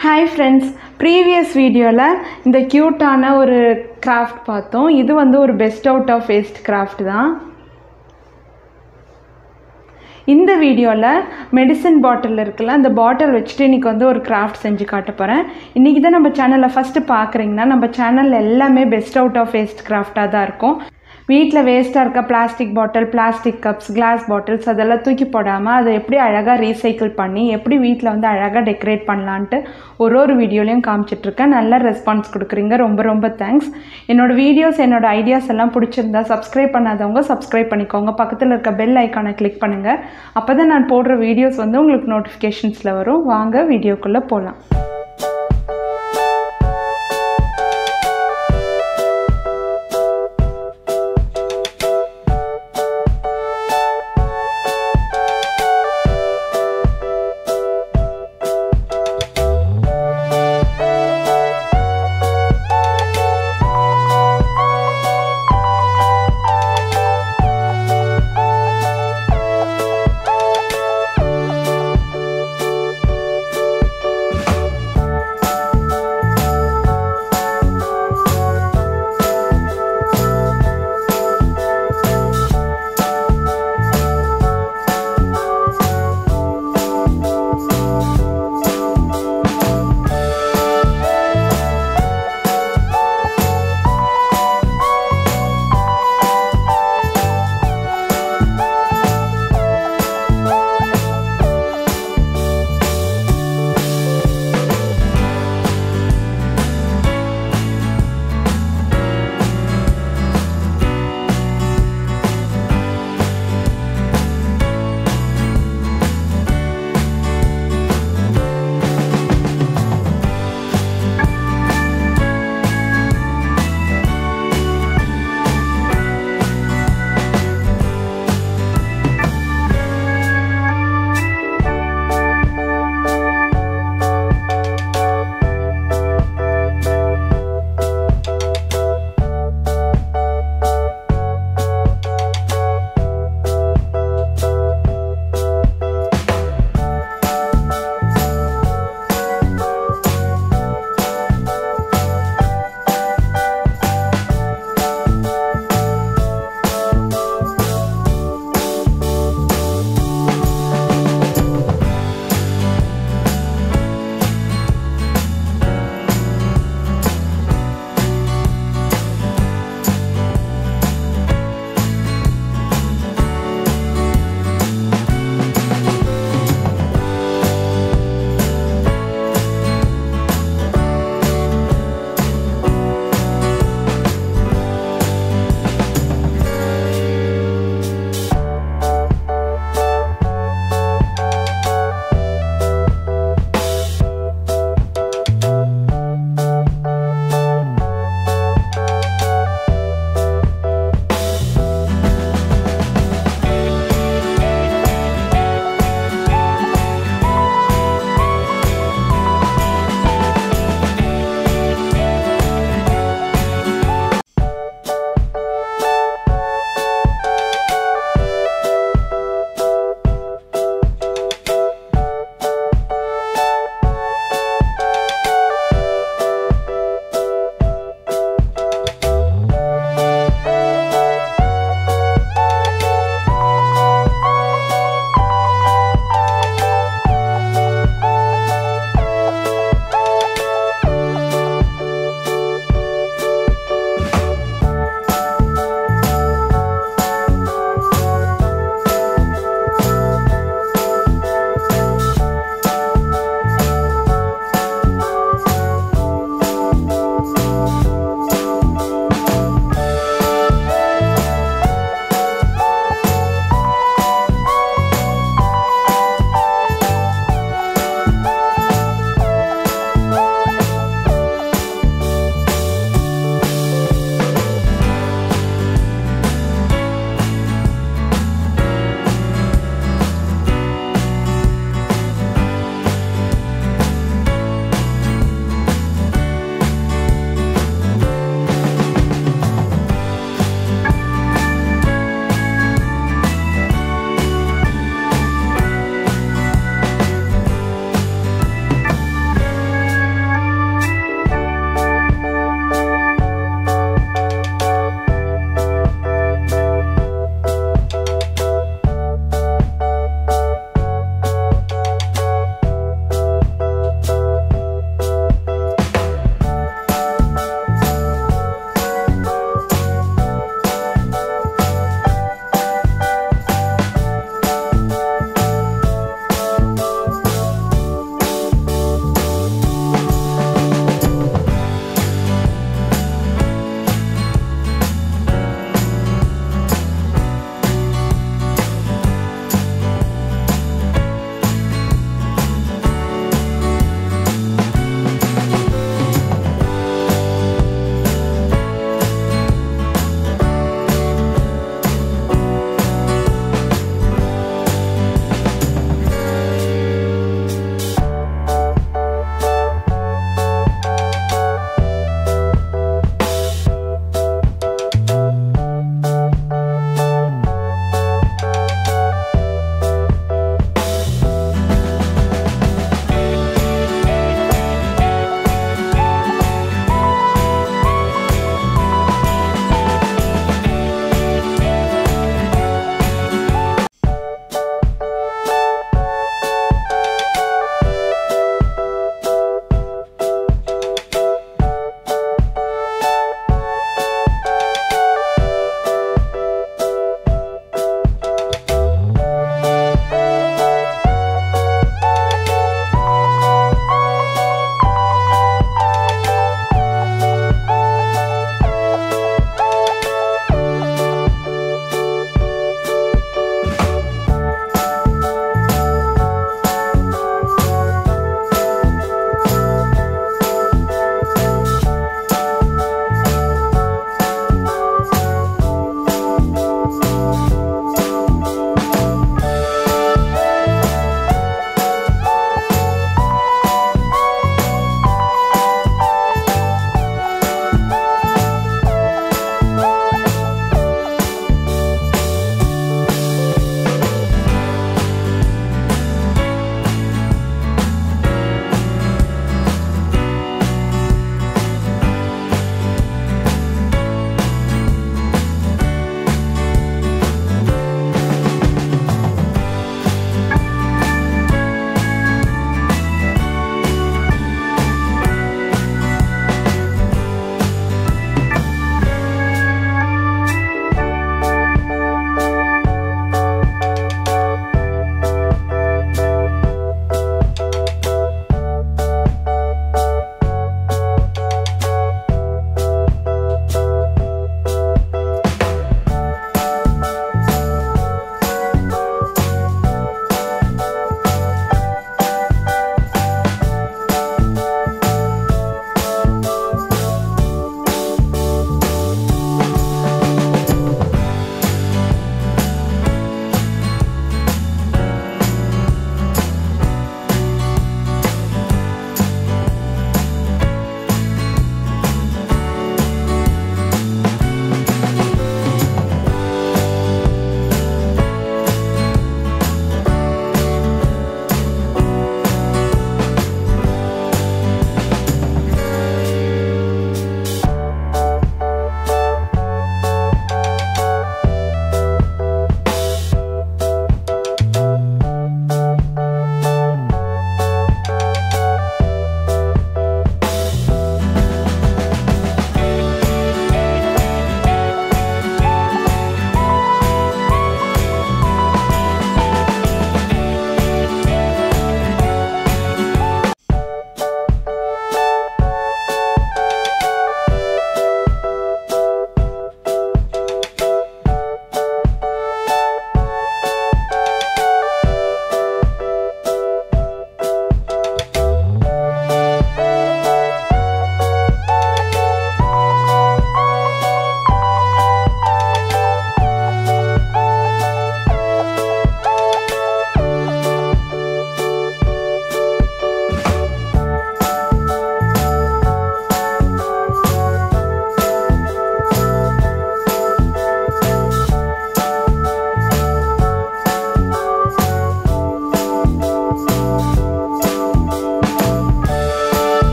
hi friends previous வீடியோவில் இந்த க்யூட்டான ஒரு கிராஃப்ட் பார்த்தோம் இது வந்து ஒரு best out of waste craft தான் இந்த வீடியோவில் மெடிசன் பாட்டில் இருக்குல்ல அந்த பாட்டில் வச்சுட்டு இன்றைக்கி வந்து ஒரு கிராஃப்ட் செஞ்சு காட்ட போகிறேன் இன்றைக்கி தான் நம்ம சேனலை ஃபஸ்ட்டு பார்க்குறீங்கன்னா நம்ம சேனலில் எல்லாமே பெஸ்ட் அவுட் ஆஃப் வேஸ்ட் கிராஃப்டாக தான் இருக்கும் வீட்டில் வேஸ்ட்டாக இருக்க plastic bottle plastic cups glass bottles அதெல்லாம் தூக்கி போடாமல் அதை எப்படி அழகாக ரீசைக்கிள் பண்ணி எப்படி வீட்டில் வந்து அழகாக டெக்கரேட் பண்ணலான்ட்டு ஒரு ஒரு வீடியோலையும் காமிச்சிட்ருக்கேன் நல்ல ரெஸ்பான்ஸ் கொடுக்குறீங்க ரொம்ப ரொம்ப தேங்க்ஸ் என்னோடய வீடியோஸ் என்னோடய ஐடியாஸ் எல்லாம் பிடிச்சிருந்தா சப்ஸ்கிரைப் பண்ணாதவங்க சப்ஸ்கிரைப் பண்ணிக்கோங்க பக்கத்தில் இருக்க பெல் ஐக்கானை கிளிக் பண்ணுங்கள் அப்போ தான் நான் போடுற வீடியோஸ் வந்து உங்களுக்கு நோட்டிஃபிகேஷன்ஸில் வரும் வாங்க வீடியோக்குள்ளே போகலாம்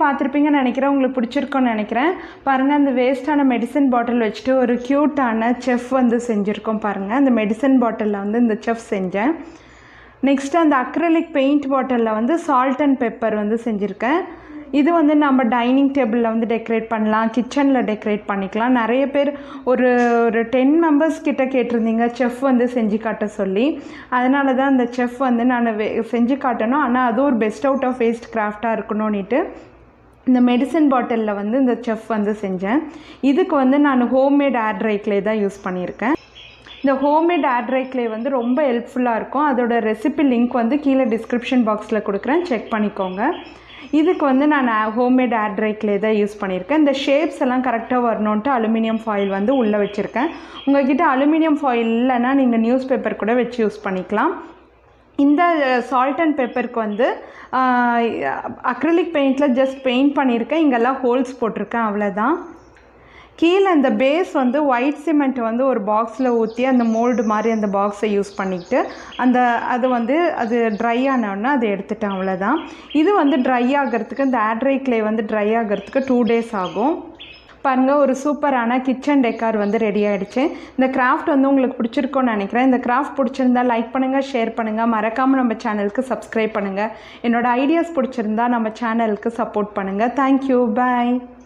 பார்த்துருப்பீங்கன்னு நினைக்கிறேன் உங்களுக்கு பிடிச்சிருக்கோன்னு நினைக்கிறேன் பாருங்கள் அந்த வேஸ்ட்டான மெடிசன் பாட்டில் வச்சுட்டு ஒரு க்யூட்டான செஃப் வந்து செஞ்சுருக்கோம் பாருங்கள் அந்த மெடிசன் பாட்டிலில் வந்து இந்த செஃப் செஞ்சேன் நெக்ஸ்ட்டு அந்த அக்ரலிக் பெயிண்ட் பாட்டிலில் வந்து சால்ட் அண்ட் பெப்பர் வந்து செஞ்சுருக்கேன் இது வந்து நம்ம டைனிங் டேபிளில் வந்து டெக்கரேட் பண்ணலாம் கிச்சனில் டெக்கரேட் பண்ணிக்கலாம் நிறைய பேர் ஒரு ஒரு டென் மெம்பர்ஸ் கிட்ட கேட்டிருந்தீங்க செஃப் வந்து செஞ்சு காட்ட சொல்லி அதனால தான் அந்த செஃப் வந்து நான் வே- செஞ்சு காட்டணும் ஆனால் அதுவும் ஒரு பெஸ்ட் அவுட் ஆஃப் வேஸ்ட் கிராஃப்டாக இருக்கணும்னுட்டு இந்த மெடிசன் பாட்டிலில் வந்து இந்த செஃப் வந்து செஞ்சேன் இதுக்கு வந்து நான் ஹோம்மேட் ஏர் ட்ரை clay தான் யூஸ் பண்ணியிருக்கேன் இந்த ஹோம்மேட் ஏர் ட்ரை clay வந்து ரொம்ப ஹெல்ப்ஃபுல்லாக இருக்கும் அதோட ரெசிபி லிங்க் வந்து கீழே டிஸ்கிரிப்ஷன் பாக்ஸில் கொடுக்குறேன் செக் பண்ணிக்கோங்க இதுக்கு வந்து நான் ஹோம்மேட் ஏர் ட்ரை clay தான் யூஸ் பண்ணியிருக்கேன் இந்த ஷேப்ஸ் எல்லாம் கரெக்டாக வரணுன்ட்டு அலுமினியம் ஃபாயில் வந்து உள்ளே வச்சுருக்கேன் உங்ககிட்ட அலுமினியம் ஃபாயில் இல்லைன்னா நீங்கள் நியூஸ் பேப்பர் கூட வச்சு யூஸ் பண்ணிக்கலாம் இந்த சால்ட் அண்ட் பெப்பருக்கு வந்து அக்ரிலிக் பெயிண்டில் ஜஸ்ட் பெயிண்ட் பண்ணியிருக்கேன் இங்கெல்லாம் ஹோல்ஸ் போட்டிருக்கேன் அவ்வளோதான் கீழே இந்த பேஸ் வந்து ஒயிட் சிமெண்ட் வந்து ஒரு பாக்ஸில் ஊற்றி அந்த மோல்டு மாதிரி அந்த பாக்ஸை யூஸ் பண்ணிக்கிட்டு அந்த அது வந்து அது ட்ரை ஆனோடனே அதை எடுத்துட்டேன் அவ்வளோதான் இது வந்து ட்ரை ஆகிறதுக்கு இந்த ஆட்ரை கிளே வந்து ட்ரை ஆகிறதுக்கு டூ டேஸ் ஆகும் பாருங்கள் ஒரு சூப்பரான கிச்சன் டெக்கார் வந்து ரெடி ஆயிடுச்சு இந்த கிராஃப்ட் வந்து உங்களுக்கு பிடிச்சிருக்கும்னு நினைக்கிறேன் இந்த கிராஃப்ட் பிடிச்சிருந்தா லைக் பண்ணுங்கள் ஷேர் பண்ணுங்கள் மறக்காமல் நம்ம சேனலுக்கு சப்ஸ்கிரைப் பண்ணுங்கள் என்னோட ஐடியாஸ் பிடிச்சிருந்தா நம்ம சேனலுக்கு சப்போர்ட் பண்ணுங்கள் தேங்க்யூ பாய்